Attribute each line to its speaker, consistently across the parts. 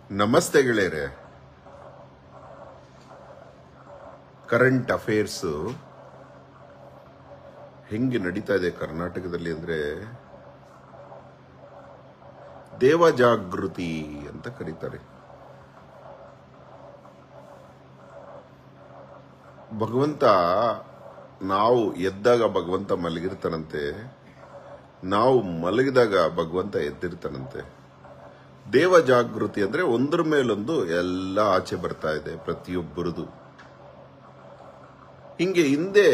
Speaker 1: ನಮಸ್ತೆ ಗೆಳೆಯರೆ current affairs ಹೆಂಗೆ ನಡೀತಾ ಇದೆ ಕರ್ನಾಟಕದಲ್ಲಿ ಅಂದ್ರೆ ದೇವ ಜಾಗೃತಿ ಅಂತ ಕರೀತಾರೆ ಭಗವಂತ ನಾವು ಎದ್ದಾಗ ಭಗವಂತ ಮಲಗಿರ್ತಾನಂತೆ ನಾವು ಮಲಗಿದಾಗ ಭಗವಂತ ಎದ್ದಿರ್ತಾನಂತೆ ದೇವ ಜಾಗೃತಿ ಅಂದ್ರೆ ಒಂದ್ರ ಮೇಲೊಂದು ಎಲ್ಲ ಆಚೆ ಬರ್ತಾ ಇದೆ ಪ್ರತಿಯೊಬ್ಬರದು ಹಿಂಗೆ ಹಿಂದೆ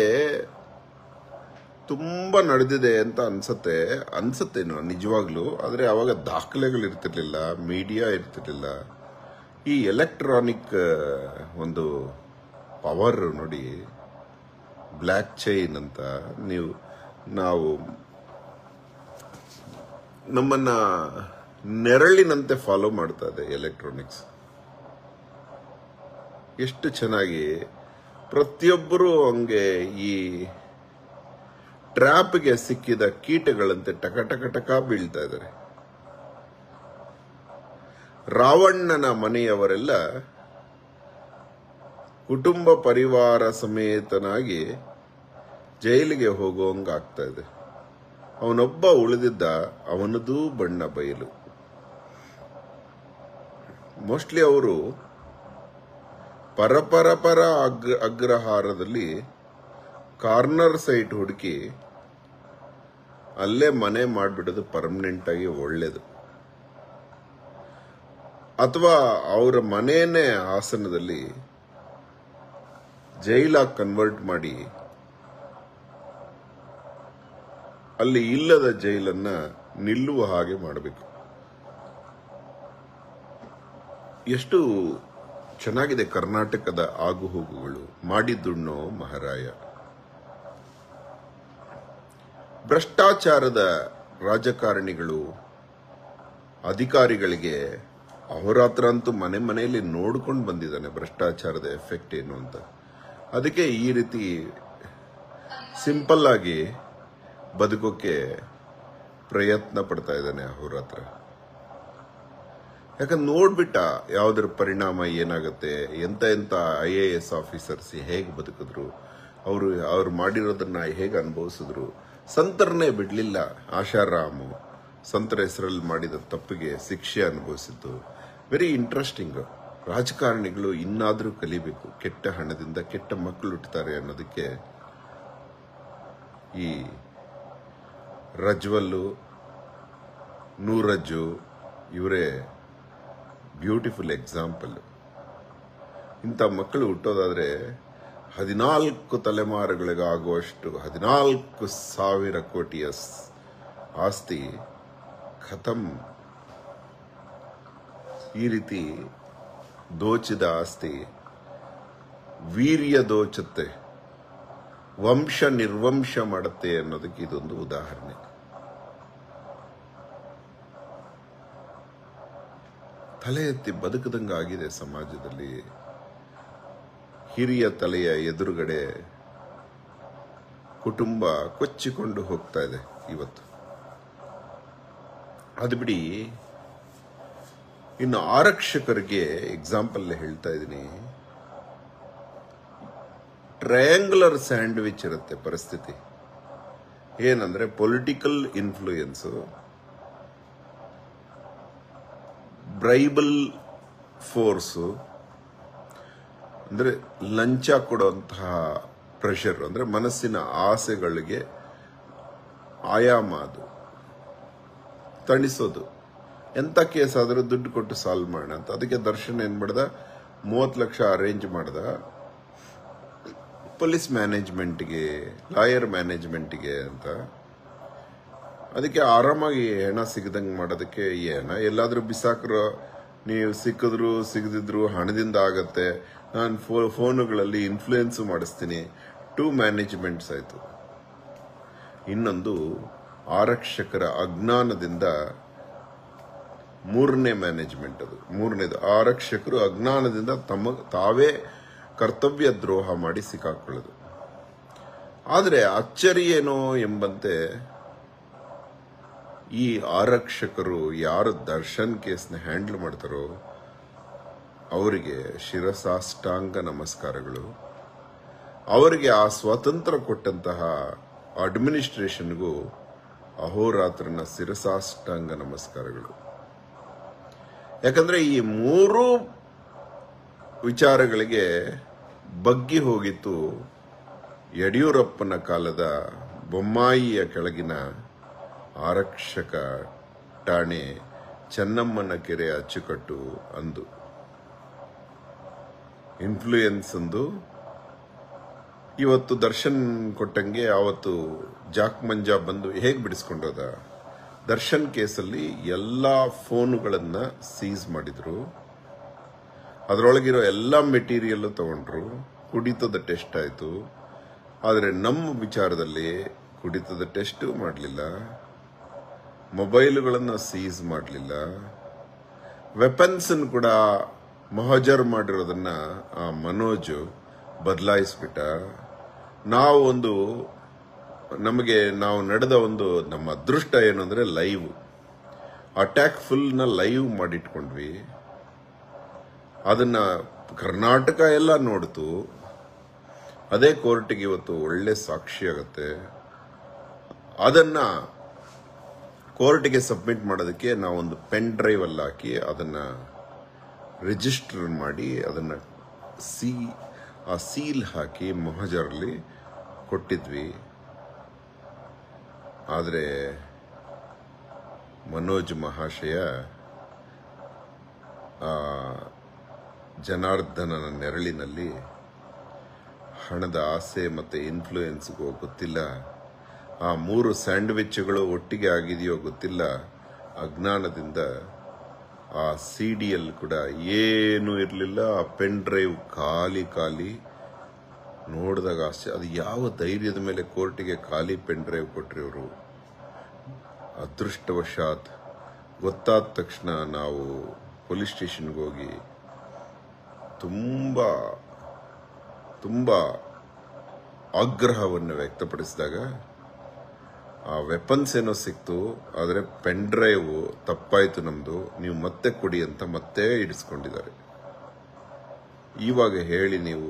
Speaker 1: ತುಂಬಾ ನಡೆದಿದೆ ಅಂತ ಅನ್ಸತ್ತೆ ಅನ್ಸತ್ತೇನೋ ನಿಜವಾಗ್ಲೂ ಆದ್ರೆ ಅವಾಗ ದಾಖಲೆಗಳು ಇರ್ತಿರ್ಲಿಲ್ಲ ಮೀಡಿಯಾ ಇರ್ತಿರ್ಲಿಲ್ಲ ಈ ಎಲೆಕ್ಟ್ರಾನಿಕ್ ಒಂದು ಪವರ್ ನೋಡಿ ಬ್ಲ್ಯಾಕ್ ಚೈನ್ ಅಂತ ನೀವು ನಾವು ನಮ್ಮನ್ನ ನೆರಳಿನಂತೆ ಫಾಲೋ ಮಾಡ್ತಾ ಇದೆ ಎಲೆಕ್ಟ್ರಾನಿಕ್ಸ್ ಎಷ್ಟು ಚೆನ್ನಾಗಿ ಪ್ರತಿಯೊಬ್ಬರು ಹಂಗೆ ಈ ಟ್ರ್ಯಾಪ್ಗೆ ಸಿಕ್ಕಿದ ಕೀಟಗಳಂತೆ ಟಕ ಟಕ ಟಕ ಬೀಳ್ತಾ ಇದ್ದಾರೆ ರಾವಣ್ಣನ ಮನೆಯವರೆಲ್ಲ ಕುಟುಂಬ ಪರಿವಾರ ಸಮೇತನಾಗಿ ಜೈಲಿಗೆ ಹೋಗುವಂಗ ಆಗ್ತಾ ಇದೆ ಅವನೊಬ್ಬ ಉಳಿದಿದ್ದ ಅವನದೂ ಬಣ್ಣ ಬಯಲು ಮೋಸ್ಟ್ಲಿ ಅವರು ಪರಪರ ಪರ ಅಗ್ರ ಅಗ್ರಹಾರದಲ್ಲಿ ಕಾರ್ನರ್ ಸೈಟ್ ಹುಡುಕಿ ಅಲ್ಲೇ ಮನೆ ಮಾಡಿಬಿಡೋದು ಪರ್ಮನೆಂಟ್ ಆಗಿ ಒಳ್ಳೇದು ಅಥವಾ ಅವರ ಮನೆಯನ್ನೇ ಹಾಸನದಲ್ಲಿ ಜೈಲಾಗಿ ಕನ್ವರ್ಟ್ ಮಾಡಿ ಅಲ್ಲಿ ಇಲ್ಲದ ಜೈಲನ್ನ ನಿಲ್ಲುವ ಹಾಗೆ ಮಾಡಬೇಕು ಎಷ್ಟು ಚೆನ್ನಾಗಿದೆ ಕರ್ನಾಟಕದ ಆಗುಹೋಗುಗಳು ಮಾಡಿದ್ದುಣ್ಣೋ ಮಹಾರಾಯ ಭ್ರಷ್ಟಾಚಾರದ ರಾಜಕಾರಣಿಗಳು ಅಧಿಕಾರಿಗಳಿಗೆ ಅಹೋರಾತ್ರ ಅಂತೂ ಮನೆ ಮನೆಯಲ್ಲಿ ನೋಡ್ಕೊಂಡು ಬಂದಿದ್ದಾನೆ ಭ್ರಷ್ಟಾಚಾರದ ಎಫೆಕ್ಟ್ ಏನು ಅಂತ ಅದಕ್ಕೆ ಈ ರೀತಿ ಸಿಂಪಲ್ ಆಗಿ ಬದುಕೋಕೆ ಪ್ರಯತ್ನ ಪಡ್ತಾ ಇದ್ದಾನೆ ಅಹೋರಾತ್ರ ಯಾಕಂದ್ರೆ ನೋಡ್ಬಿಟ್ಟ ಯಾವುದರ ಪರಿಣಾಮ ಏನಾಗುತ್ತೆ ಎಂತ ಎಂತ ಐ ಎ ಎಸ್ ಆಫೀಸರ್ಸ್ ಹೇಗೆ ಬದುಕಿದ್ರು ಅವರು ಅವ್ರು ಮಾಡಿರೋದನ್ನ ಹೇಗೆ ಅನುಭವಿಸಿದ್ರು ಸಂತರನ್ನೇ ಬಿಡ್ಲಿಲ್ಲ ಆಶಾರಾಮು ಸಂತರ ಹೆಸರಲ್ಲಿ ಮಾಡಿದ ತಪ್ಪಿಗೆ ಶಿಕ್ಷೆ ಅನುಭವಿಸಿದ್ದು ವೆರಿ ಇಂಟ್ರೆಸ್ಟಿಂಗ್ ರಾಜಕಾರಣಿಗಳು ಇನ್ನಾದರೂ ಕಲಿಬೇಕು ಕೆಟ್ಟ ಹಣದಿಂದ ಕೆಟ್ಟ ಮಕ್ಕಳು ಹುಟ್ಟುತ್ತಾರೆ ಅನ್ನೋದಕ್ಕೆ ಈ ರಜ್ವಲ್ಲು ನೂರಜ್ಜು ಇವರೇ ಬ್ಯೂಟಿಫುಲ್ ಎಕ್ಸಾಂಪಲ್ ಇಂಥ ಮಕ್ಕಳು ಹುಟ್ಟೋದಾದ್ರೆ ಹದಿನಾಲ್ಕು ತಲೆಮಾರುಗಳಿಗಾಗುವಷ್ಟು ಹದಿನಾಲ್ಕು ಸಾವಿರ ಕೋಟಿಯ ಸ್- ಆಸ್ತಿ ಖತಮ್ ಈ ರೀತಿ ದೋಚಿದ ಆಸ್ತಿ ವೀರ್ಯ ದೋಚುತ್ತೆ ವಂಶ ನಿರ್ವಂಶ ಮಾಡುತ್ತೆ ಅನ್ನೋದಕ್ಕೆ ಇದೊಂದು ಉದಾಹರಣೆ ತಲೆ ಎತ್ತಿ ಬದುಕದಂಗಾಗಿದೆ ಸಮಾಜದಲ್ಲಿ ಹಿರಿಯ ತಲೆಯ ಎದುರುಗಡೆ ಕುಟುಂಬ ಕೊಚ್ಚಿಕೊಂಡು ಹೋಗ್ತಾ ಇದೆ ಇವತ್ತು ಅದು ಬಿಡಿ ಇನ್ನು ಆರಕ್ಷಕರಿಗೆ ಎಕ್ಸಾಂಪಲ್ ಹೇಳ್ತಾ ಇದ್ದೀನಿ ಟ್ರಯಾಂಗುಲರ್ ಸ್ಯಾಂಡ್ವಿಚ್ ಇರುತ್ತೆ ಪರಿಸ್ಥಿತಿ ಏನಂದ್ರೆ ಪೊಲಿಟಿಕಲ್ ಇನ್ಫ್ಲೂಯೆನ್ಸ್ ಬ್ರೈಬಲ್ ಫೋರ್ಸು ಅಂದ್ರೆ ಲಂಚ ಕೊಡುವಂತಹ ಪ್ರೆಷರ್ ಅಂದ್ರೆ ಮನಸ್ಸಿನ ಆಸೆಗಳಿಗೆ ಆಯಾಮ ಅದು ತಣಿಸೋದು ಎಂತ ಕೇಸ್ ಆದರೂ ದುಡ್ಡು ಕೊಟ್ಟು ಸಾಲ್ವ್ ಮಾಡೋಣ ಅಂತ ಅದಕ್ಕೆ ದರ್ಶನ್ ಏನ್ ಮಾಡ್ದ ಮೂವತ್ತು ಲಕ್ಷ ಅರೇಂಜ್ ಮಾಡ್ದ ಪೊಲೀಸ್ ಮ್ಯಾನೇಜ್ಮೆಂಟ್ಗೆ ಲಾಯರ್ ಮ್ಯಾನೇಜ್ಮೆಂಟ್ಗೆ ಅಂತ ಅದಕ್ಕೆ ಆರಾಮಾಗಿ ಹೆಣ ಸಿಗದಂಗೆ ಮಾಡೋದಕ್ಕೆ ಈ ಹೆಣ ಎಲ್ಲಾದ್ರೂ ಬಿಸಾಕ್ರೋ ನೀವು ಸಿಕ್ಕಿದ್ರು ಸಿಗದಿದ್ರು ಹಣದಿಂದ ಆಗತ್ತೆ ನಾನು ಫೋ ಫೋನುಗಳಲ್ಲಿ ಇನ್ಫ್ಲೂಯೆನ್ಸ್ ಮಾಡಿಸ್ತೀನಿ ಟೂ ಮ್ಯಾನೇಜ್ಮೆಂಟ್ಸ್ ಆಯಿತು ಇನ್ನೊಂದು ಆರಕ್ಷಕರ ಅಜ್ಞಾನದಿಂದ ಮೂರನೇ ಮ್ಯಾನೇಜ್ಮೆಂಟ್ ಅದು ಮೂರನೇದು ಆರಕ್ಷಕರು ಅಜ್ಞಾನದಿಂದ ತಮ್ಮ ತಾವೇ ಕರ್ತವ್ಯ ದ್ರೋಹ ಮಾಡಿ ಸಿಕ್ಕಾಕೊಳ್ಳೋದು ಆದರೆ ಅಚ್ಚರಿ ಏನೋ ಎಂಬಂತೆ ಈ ಆರಕ್ಷಕರು ಯಾರು ದರ್ಶನ್ ಕೇಸ್ನ ಹ್ಯಾಂಡಲ್ ಮಾಡ್ತಾರೋ ಅವರಿಗೆ ಶಿರಸಾಷ್ಟಾಂಗ ನಮಸ್ಕಾರಗಳು ಅವರಿಗೆ ಆ ಸ್ವಾತಂತ್ರ್ಯ ಕೊಟ್ಟಂತಹ ಅಡ್ಮಿನಿಸ್ಟ್ರೇಷನ್ಗೂ ಅಹೋರಾತ್ರನ ಶಿರಸಾಷ್ಟಾಂಗ ನಮಸ್ಕಾರಗಳು ಯಾಕಂದ್ರೆ ಈ ಮೂರು ವಿಚಾರಗಳಿಗೆ ಬಗ್ಗಿ ಹೋಗಿತ್ತು ಯಡಿಯೂರಪ್ಪನ ಕಾಲದ ಬೊಮ್ಮಾಯಿಯ ಕೆಳಗಿನ ಆರಕ್ಷಕ ಠಾಣೆ ಚೆನ್ನಮ್ಮನ ಕೆರೆ ಅಚ್ಚುಕಟ್ಟು ಅಂದು ಇನ್ಫ್ಲೂಯೆನ್ಸ್ ಅಂದು ಇವತ್ತು ದರ್ಶನ್ ಕೊಟ್ಟಂಗೆ ಅವತ್ತು ಜಾಕ್ ಮಂಜಾ ಬಂದು ಹೇಗೆ ಬಿಡಿಸ್ಕೊಂಡೋದ ದರ್ಶನ್ ಕೇಸಲ್ಲಿ ಎಲ್ಲ ಫೋನುಗಳನ್ನ ಸೀಸ್ ಮಾಡಿದ್ರು ಅದರೊಳಗಿರೋ ಎಲ್ಲ ಮೆಟೀರಿಯಲ್ ತಗೊಂಡ್ರು ಕುಡಿತದ ಟೆಸ್ಟ್ ಆಯಿತು ಆದರೆ ನಮ್ಮ ವಿಚಾರದಲ್ಲಿ ಕುಡಿತದ ಟೆಸ್ಟ್ ಮಾಡಲಿಲ್ಲ ಮೊಬೈಲುಗಳನ್ನು ಸೀಸ್ ಮಾಡಲಿಲ್ಲ ವೆಪನ್ಸ್ ಕೂಡ ಮಹಜರ್ ಮಾಡಿರೋದನ್ನ ಆ ಮನೋಜ್ ಬದಲಾಯಿಸ್ಬಿಟ್ಟ ನಾವು ಒಂದು ನಮಗೆ ನಾವು ನಡೆದ ಒಂದು ನಮ್ಮ ಅದೃಷ್ಟ ಏನು ಅಂದ್ರೆ ಲೈವ್ ಅಟ್ಯಾಕ್ ಫುಲ್ನ ಲೈವ್ ಮಾಡಿಟ್ಕೊಂಡ್ವಿ ಅದನ್ನ ಕರ್ನಾಟಕ ಎಲ್ಲ ನೋಡ್ತು ಅದೇ ಕೋರ್ಟಿಗೆ ಇವತ್ತು ಒಳ್ಳೆ ಸಾಕ್ಷಿ ಆಗತ್ತೆ ಅದನ್ನ ಕೋರ್ಟ್ಗೆ ಸಬ್ಮಿಟ್ ಮಾಡೋದಕ್ಕೆ ನಾವೊಂದು ಪೆನ್ ಡ್ರೈವ್ ಅಲ್ಲಿ ಹಾಕಿ ಅದನ್ನ ರಿಜಿಸ್ಟರ್ ಮಾಡಿ ಅದನ್ನ ಸಿ ಆ ಸೀಲ್ ಹಾಕಿ ಮೊಹಜರ್ಲಿ ಕೊಟ್ಟಿದ್ವಿ ಆದರೆ ಮನೋಜ್ ಮಹಾಶಯ ಆ ಜನಾರ್ದನನ ನೆರಳಿನಲ್ಲಿ ಹಣದ ಆಸೆ ಮತ್ತೆ ಇನ್ಫ್ಲೂಯೆನ್ಸ್ಗೋ ಗೊತ್ತಿಲ್ಲ ಆ ಮೂರು ಸ್ಯಾಂಡ್ವಿಚ್ಗಳು ಒಟ್ಟಿಗೆ ಆಗಿದೆಯೋ ಗೊತ್ತಿಲ್ಲ ಅಜ್ಞಾನದಿಂದ ಆ ಸಿ ಡಿಯಲ್ಲಿ ಕೂಡ ಏನೂ ಇರಲಿಲ್ಲ ಆ ಪೆನ್ ಡ್ರೈವ್ ಖಾಲಿ ಖಾಲಿ ನೋಡಿದಾಗ ಆಶ್ಚರ್ಯ ಅದು ಯಾವ ಧೈರ್ಯದ ಮೇಲೆ ಕೋರ್ಟಿಗೆ ಖಾಲಿ ಪೆನ್ ಡ್ರೈವ್ ಕೊಟ್ರಿ ಅವರು ಅದೃಷ್ಟವಶಾತ್ ಗೊತ್ತಾದ ತಕ್ಷಣ ನಾವು ಪೊಲೀಸ್ ಸ್ಟೇಷನ್ಗೆ ಹೋಗಿ ತುಂಬ ತುಂಬ ಆಗ್ರಹವನ್ನು ವ್ಯಕ್ತಪಡಿಸಿದಾಗ ಆ ವೆಪನ್ಸ್ ಏನೋ ಸಿಕ್ತು ಆದರೆ ಪೆನ್ ಡ್ರೈವ್ ತಪ್ಪಾಯ್ತು ನಮ್ದು ನೀವು ಮತ್ತೆ ಕೊಡಿ ಅಂತ ಮತ್ತೆ ಇಡಿಸ್ಕೊಂಡಿದ್ದಾರೆ ಇವಾಗ ಹೇಳಿ ನೀವು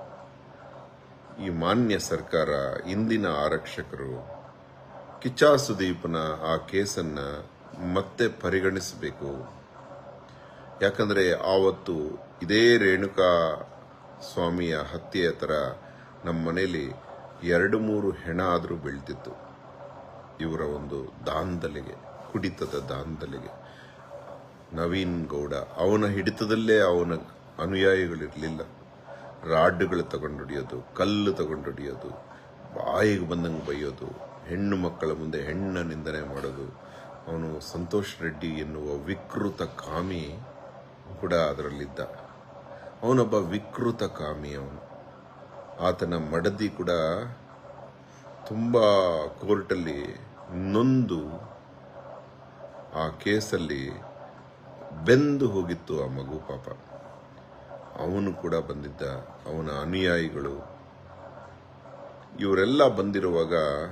Speaker 1: ಈ ಮಾನ್ಯ ಸರ್ಕಾರ ಇಂದಿನ ಆರಕ್ಷಕರು ಕಿಚ್ಚಾ ಸುದೀಪ್ನ ಆ ಕೇಸನ್ನ ಮತ್ತೆ ಪರಿಗಣಿಸಬೇಕು ಯಾಕಂದ್ರೆ ಆವತ್ತು ಇದೇ ರೇಣುಕಾ ಸ್ವಾಮಿಯ ಹತ್ಯೆಯ ತರ ನಮ್ಮ ಮನೆಯಲ್ಲಿ ಎರಡು ಮೂರು ಹೆಣ ಆದರೂ ಬೀಳ್ತಿತ್ತು ಇವರ ಒಂದು ದಾಂಧಲೆಗೆ ಕುಡಿತದ ದಾಂಧಲೆಗೆ ನವೀನ್ ಗೌಡ ಅವನ ಹಿಡಿತದಲ್ಲೇ ಅವನ ಅನುಯಾಯಿಗಳಿರಲಿಲ್ಲ ರಾಡ್ಗಳು ತಗೊಂಡೊಡಿಯೋದು ಕಲ್ಲು ತಗೊಂಡೊಡಿಯೋದು ಬಾಯಿಗೆ ಬಂದಂಗೆ ಬೈಯೋದು ಹೆಣ್ಣು ಮಕ್ಕಳ ಮುಂದೆ ಹೆಣ್ಣ ನಿಂದನೆ ಮಾಡೋದು ಅವನು ಸಂತೋಷ್ ರೆಡ್ಡಿ ಎನ್ನುವ ವಿಕೃತ ಕಾಮಿ ಕೂಡ ಅದರಲ್ಲಿದ್ದ ಅವನೊಬ್ಬ ವಿಕೃತ ಕಾಮಿ ಅವನು ಆತನ ಮಡದಿ ಕೂಡ ತುಂಬ ಕೋರ್ಟಲ್ಲಿ ನೊಂದು ಆ ಕೇಸಲ್ಲಿ ಬೆಂದು ಹೋಗಿತ್ತು ಆ ಮಗು ಪಾಪ ಅವನು ಕೂಡ ಬಂದಿದ್ದ ಅವನ ಅನುಯಾಯಿಗಳು ಇವರೆಲ್ಲ ಬಂದಿರುವಾಗ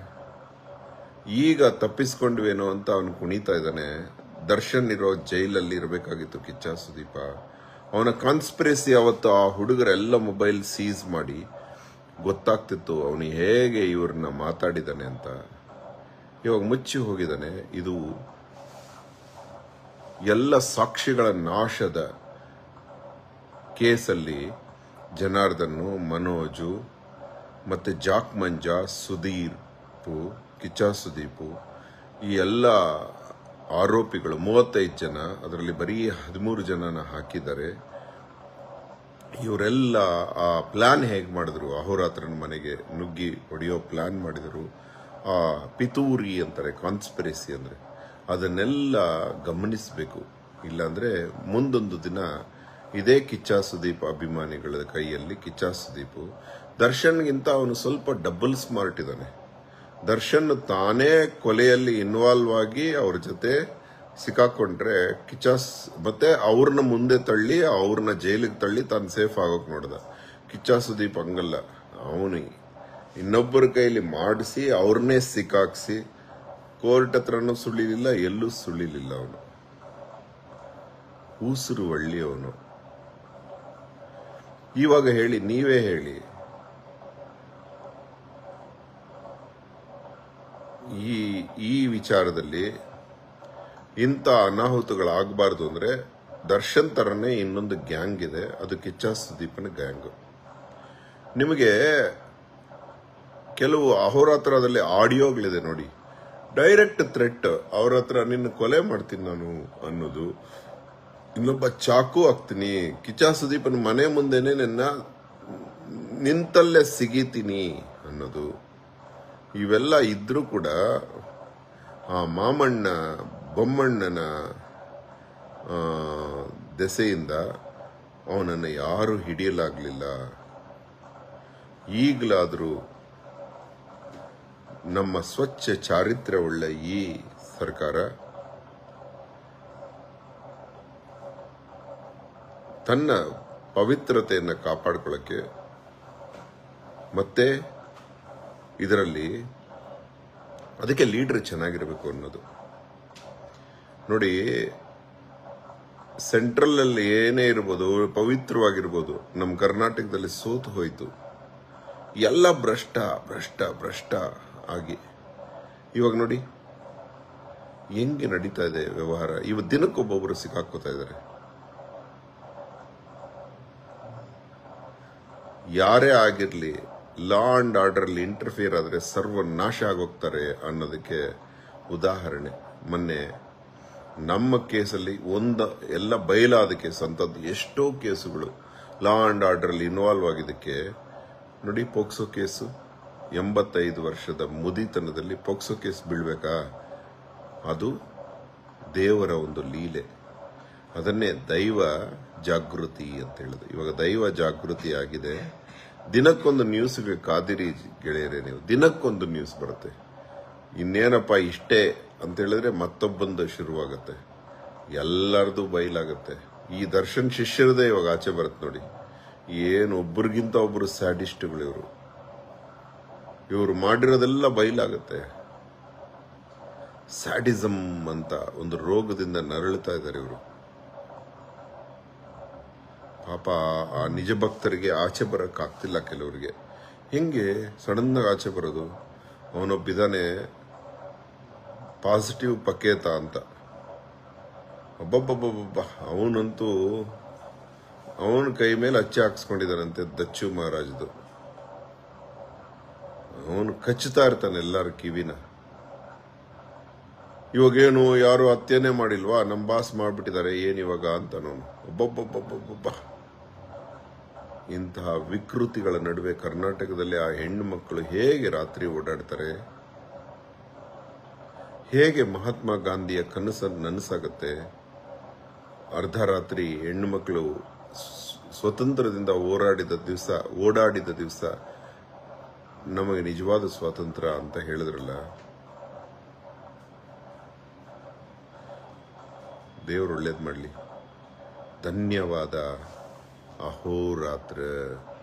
Speaker 1: ಈಗ ತಪ್ಪಿಸ್ಕೊಂಡ್ವೇನೋ ಅಂತ ಅವನು ಕುಣಿತಾ ಇದ್ದಾನೆ ದರ್ಶನ್ ಇರೋ ಜೈಲಲ್ಲಿ ಇರಬೇಕಾಗಿತ್ತು ಕಿಚ್ಚ ಸುದೀಪ ಅವನ ಕಾನ್ಸ್ಪಿರಸಿ ಅವತ್ತು ಆ ಹುಡುಗರೆಲ್ಲ ಮೊಬೈಲ್ ಸೀಸ್ ಮಾಡಿ ಗೊತ್ತಾಗ್ತಿತ್ತು ಅವನು ಹೇಗೆ ಇವ್ರನ್ನ ಮಾತಾಡಿದಾನೆ ಅಂತ ಇವಾಗ ಮುಚ್ಚಿ ಹೋಗಿದ್ದಾನೆ ಇದು ಎಲ್ಲ ಸಾಕ್ಷಿಗಳ ನಾಶದ ಕೇಸಲ್ಲಿ ಜನಾರ್ದನ್ನು ಮನೋಜು ಮತ್ತೆ ಜಾಕ್ ಮಂಜಾ ಸುದೀಪು ಕಿಚ್ಚ ಸುದೀಪು ಈ ಎಲ್ಲ ಆರೋಪಿಗಳು ಮೂವತ್ತೈದು ಜನ ಅದರಲ್ಲಿ ಬರೀ ಹದಿಮೂರು ಜನನ ಹಾಕಿದ್ದಾರೆ ಇವರೆಲ್ಲ ಆ ಪ್ಲಾನ್ ಹೇಗೆ ಮಾಡಿದ್ರು ಅಹೋರಾತ್ರನ ಮನೆಗೆ ನುಗ್ಗಿ ಹೊಡೆಯೋ ಪ್ಲಾನ್ ಮಾಡಿದರು ಆ ಪಿತೂರಿ ಅಂತಾರೆ ಕಾನ್ಸ್ಪಿರಸಿ ಅಂದ್ರೆ ಅದನ್ನೆಲ್ಲ ಗಮನಿಸಬೇಕು ಇಲ್ಲಾಂದ್ರೆ ಮುಂದೊಂದು ದಿನ ಇದೇ ಕಿಚ್ಚ ಸುದೀಪ್ ಅಭಿಮಾನಿಗಳ ಕೈಯಲ್ಲಿ ಕಿಚ್ಚ ಸುದೀಪು ದರ್ಶನ್ಗಿಂತ ಅವನು ಸ್ವಲ್ಪ ಡಬಲ್ ಸ್ಮಾರ್ಟ್ ಇದ್ದಾನೆ ದರ್ಶನ್ ತಾನೇ ಕೊಲೆಯಲ್ಲಿ ಇನ್ವಾಲ್ವ್ ಆಗಿ ಅವ್ರ ಜೊತೆ ಸಿಕ್ಕಾಕೊಂಡ್ರೆ ಕಿಚಾಸ್ ಮತ್ತೆ ಅವ್ರನ್ನ ಮುಂದೆ ತಳ್ಳಿ ಅವ್ರನ್ನ ಜೈಲಿಗೆ ತಳ್ಳಿ ತಾನು ಸೇಫ್ ಆಗೋಕ್ ನೋಡ್ದ ಕಿಚ್ಚ ಸುದೀಪ್ ಹಂಗಲ್ಲ ಅವನು ಇನ್ನೊಬ್ಬರ ಕೈಲಿ ಮಾಡಿಸಿ ಅವ್ರನ್ನೇ ಸಿಕ್ಕಾಕ್ಸಿ ಕೋರ್ಟ್ ಹತ್ರನೂ ಸುಳಿಲಿಲ್ಲ ಎಲ್ಲೂ ಸುಳಿಲಿಲ್ಲ ಅವನು ಊಸುರು ಒಳ್ಳೆಯವನು ಇವಾಗ ಹೇಳಿ ನೀವೇ ಹೇಳಿ ಈ ಈ ವಿಚಾರದಲ್ಲಿ ಇಂಥ ಅನಾಹುತಗಳಾಗಬಾರ್ದು ಅಂದ್ರೆ ದರ್ಶನ್ ತರನೇ ಇನ್ನೊಂದು ಗ್ಯಾಂಗ್ ಇದೆ ಅದು ಕಿಚ್ಚ ಸುದೀಪನ ಗ್ಯಾಂಗ್ ನಿಮಗೆ ಕೆಲವು ಅಹೋರಾತ್ರದಲ್ಲಿ ಆಡಿಯೋಗಳಿದೆ ನೋಡಿ ಡೈರೆಕ್ಟ್ ಥ್ರೆಟ್ ಅವ್ರ ಹತ್ರ ನಿನ್ನ ಕೊಲೆ ಮಾಡ್ತೀನಿ ನಾನು ಅನ್ನೋದು ಇನ್ನೊಬ್ಬ ಚಾಕು ಹಾಕ್ತೀನಿ ಕಿಚ್ಚ ಸುದೀಪನ ಮನೆ ಮುಂದೆನೆ ನಿನ್ನ ನಿಂತಲ್ಲೇ ಸಿಗಿತೀನಿ ಅನ್ನೋದು ಇವೆಲ್ಲ ಇದ್ರೂ ಕೂಡ ಆ ಮಾಮಣ್ಣ ಬೊಮ್ಮಣ್ಣನ ಆ, ದೆಸೆಯಿಂದ ಅವನನ್ನು ಯಾರು ಹಿಡಿಯಲಾಗಲಿಲ್ಲ ಈಗಲಾದರೂ ನಮ್ಮ ಸ್ವಚ್ಛ ಚಾರಿತ್ರ್ಯವುಳ್ಳ ಈ ಸರ್ಕಾರ ತನ್ನ ಪವಿತ್ರತೆಯನ್ನು ಕಾಪಾಡ್ಕೊಳ್ಳಕ್ಕೆ ಮತ್ತೆ ಇದರಲ್ಲಿ ಅದಕ್ಕೆ ಲೀಡರ್ ಚೆನ್ನಾಗಿರಬೇಕು ಅನ್ನೋದು ನೋಡಿ ಸೆಂಟ್ರಲ್ ಅಲ್ಲಿ ಏನೇ ಇರ್ಬೋದು ಪವಿತ್ರವಾಗಿರ್ಬೋದು ನಮ್ಮ ಕರ್ನಾಟಕದಲ್ಲಿ ಸೋತು ಹೋಯಿತು ಎಲ್ಲ ಭ್ರಷ್ಟ ಭ್ರಷ್ಟ ಭ್ರಷ್ಟ ಆಗಿ ಇವಾಗ ನೋಡಿ ಹೆಂಗೆ ನಡೀತಾ ಇದೆ ವ್ಯವಹಾರ ಇವ ದಿನಕ್ಕೊಬ್ಬೊಬ್ಬರು ಸಿಕ್ಕಾಕೋತಾ ಇದ್ದಾರೆ ಯಾರೇ ಆಗಿರ್ಲಿ ಲಾ ಅಂಡ್ ಆರ್ಡರ್ ಅಲ್ಲಿ ಇಂಟರ್ಫಿಯರ್ ಆದ್ರೆ ಸರ್ವನಾಶ ಆಗೋಗ್ತಾರೆ ಅನ್ನೋದಕ್ಕೆ ಉದಾಹರಣೆ ಮೊನ್ನೆ ನಮ್ಮ ಕೇಸಲ್ಲಿ ಒಂದ ಎಲ್ಲ ಬಯಲಾದ ಕೇಸ್ ಅಂತದ್ದು ಎಷ್ಟೋ ಕೇಸುಗಳು ಲಾ ಅಂಡ್ ಆರ್ಡರ್ ಅಲ್ಲಿ ಇನ್ವಾಲ್ವ್ ಆಗಿದ್ದಕ್ಕೆ ನೋಡಿ ಪೋಕ್ಸೋ ಕೇಸು ಎಂಬತ್ತೈದು ವರ್ಷದ ಮುದಿತನದಲ್ಲಿ ಪೋಕ್ಸೋ ಕೇಸ್ ಬೀಳ್ಬೇಕಾ ಅದು ದೇವರ ಒಂದು ಲೀಲೆ ಅದನ್ನೇ ದೈವ ಜಾಗೃತಿ ಅಂತ ಹೇಳುದು ಇವಾಗ ದೈವ ಜಾಗೃತಿ ಆಗಿದೆ ದಿನಕ್ಕೊಂದು ನ್ಯೂಸ್ಗೆ ಕಾದಿರಿ ಗೆಳೆಯರೇ ನೀವು ದಿನಕ್ಕೊಂದು ನ್ಯೂಸ್ ಬರುತ್ತೆ ಇನ್ನೇನಪ್ಪ ಇಷ್ಟೇ ಅಂತ ಹೇಳಿದ್ರೆ ಮತ್ತೊಬ್ಬಂದು ಶುರುವಾಗತ್ತೆ ಎಲ್ಲರದು ಬಯಲಾಗತ್ತೆ ಈ ದರ್ಶನ್ ಶಿಷ್ಯರದೇ ಇವಾಗ ಆಚೆ ಬರುತ್ತೆ ನೋಡಿ ಏನು ಒಬ್ರಿಗಿಂತ ಒಬ್ರು ಸ್ಯಾಡಿಸ್ಟ್ಗಳು ಇವರು ಇವರು ಮಾಡಿರೋದೆಲ್ಲ ಬಯಲಾಗತ್ತೆ ಸ್ಯಾಡಿಸಮ್ ಅಂತ ಒಂದು ರೋಗದಿಂದ ನರಳುತ್ತಾ ಇದ್ದಾರೆ ಇವರು ಪಾಪ ಆ ನಿಜ ಭಕ್ತರಿಗೆ ಆಚೆ ಬರಕ್ ಆಗ್ತಿಲ್ಲ ಕೆಲವರಿಗೆ ಹೆಂಗೆ ಸಡನ್ ಆಗಿ ಆಚೆ ಬರೋದು ಅವನೊಬ್ಬಿದಾನೆ ಪಾಸಿಟಿವ್ ಪಕೇತ ಅಂತ ಒಬ್ಬೊಬ್ಬೊಬ್ಬೊಬ್ಬ ಅವನಂತೂ ಅವನ ಕೈ ಮೇಲೆ ಅಚ್ಚೆ ಹಾಕ್ಸ್ಕೊಂಡಿದ್ದಾನಂತೆ ದಚ್ಚು ಮಹಾರಾಜದು ಅವನು ಕಚ್ಚುತ್ತಾ ಇರ್ತಾನೆ ಎಲ್ಲರ ಕಿವಿನ ಇವಾಗೇನು ಯಾರು ಹತ್ಯೆನೇ ಮಾಡಿಲ್ವಾ ನಮ್ಮ ಬಾಸ್ ಮಾಡ್ಬಿಟ್ಟಿದ್ದಾರೆ ಏನ್ ಇವಾಗ ಅಂತ ಅವನು ಒಬ್ಬೊಬ್ಬೊಬ್ಬೊಬ್ಬೊಬ್ಬ ಇಂತಹ ವಿಕೃತಿಗಳ ನಡುವೆ ಕರ್ನಾಟಕದಲ್ಲಿ ಆ ಹೆಣ್ಣು ಮಕ್ಕಳು ಹೇಗೆ ರಾತ್ರಿ ಓಡಾಡ್ತಾರೆ ಹೇಗೆ ಮಹಾತ್ಮ ಗಾಂಧಿಯ ಕನಸನ್ನು ನನಸಾಗತ್ತೆ ಅರ್ಧ ರಾತ್ರಿ ಹೆಣ್ಣು ಮಕ್ಕಳು ಸ್- ಸ್ವತಂತ್ರದಿಂದ ಹೋರಾಡಿದ ದಿವಸ ಓಡಾಡಿದ ದಿವಸ ನಮಗೆ ನಿಜವಾದ ಸ್ವಾತಂತ್ರ್ಯ ಅಂತ ಹೇಳಿದ್ರಲ್ಲ ದೇವರು ಒಳ್ಳೇದು ಮಾಡಲಿ ಧನ್ಯವಾದ ಅಹೋರಾತ್ರ